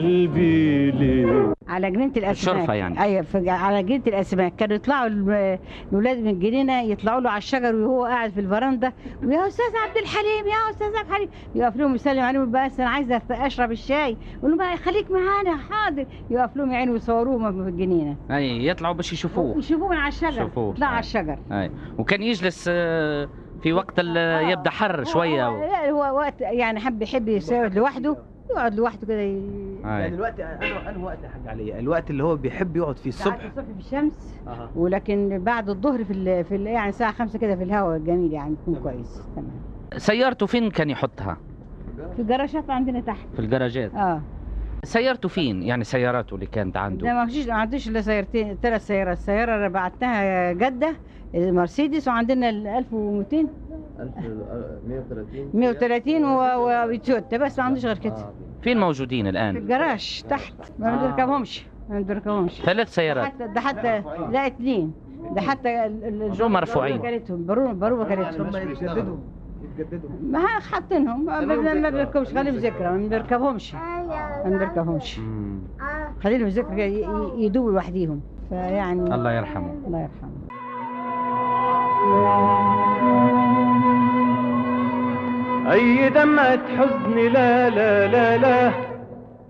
قلبي ليه على جنينه الاسماك الشرفة يعني. ايوه في- على جنينه الاسماك كانوا يطلعوا ال- الاولاد من الجنينه يطلعوا له على الشجر وهو قاعد في الفرندا ويا استاذ عبد الحليم يا استاذ عبد الحليم يقف لهم يسلم عليهم بس انا عايزه اشرب الشاي يقول لهم خليك معانا حاضر يقف لهم يا عيني ويصوروه في الجنينه اي يطلعوا باش يشوفوه يشوفوه من على الشجر يشوفوه. يطلع أي. على الشجر اي وكان يجلس آه، في وقت ال- يبدا حر شويه هو- لا هو وقت يعني حب يحب يقعد لوحده يقعد لوحده كده ي- يعني اي الوقت انا انا وقت يا حاج علي الوقت اللي هو بيحب يقعد فيه ساعات الصبح الصبح في الشمس أها. ولكن بعد الظهر في ال في ال يعني الساعه 5 كده في الهواء الجميل يعني يكون كويس تمام سيارته فين كان يحطها في الجراشات عندنا تحت في الجراجات اه سيارته فين يعني سياراته اللي كانت ده عنده ما فيش ما عندوش الا سيارتين ثلاث سيارات السياره اللي بعتها جده المرسيدس وعندنا ال 1200 130 130 و- وتويوتا بس ما عندوش غير كده فين موجودين في الان الجراج تحت ما آه. بنركبهمش ما بنركبهمش ثلاث سيارات حتى ده حتى لا اثنين ده حتى ال- ال- شو مرفوعين؟ البروبة كانتهم بروبة بروبة كانتهم هم يتجددوا يتجددوا ما حاطينهم ما ما- ما بنركبش خليهم ذكرى ما بنركبهمش ما بنركبهمش مم. خليهم ذكرى كده ي- ي- يدوبوا لوحديهم فيعني الله يرحمه الله يرحمه أي دمعة حزن لا لا لا لا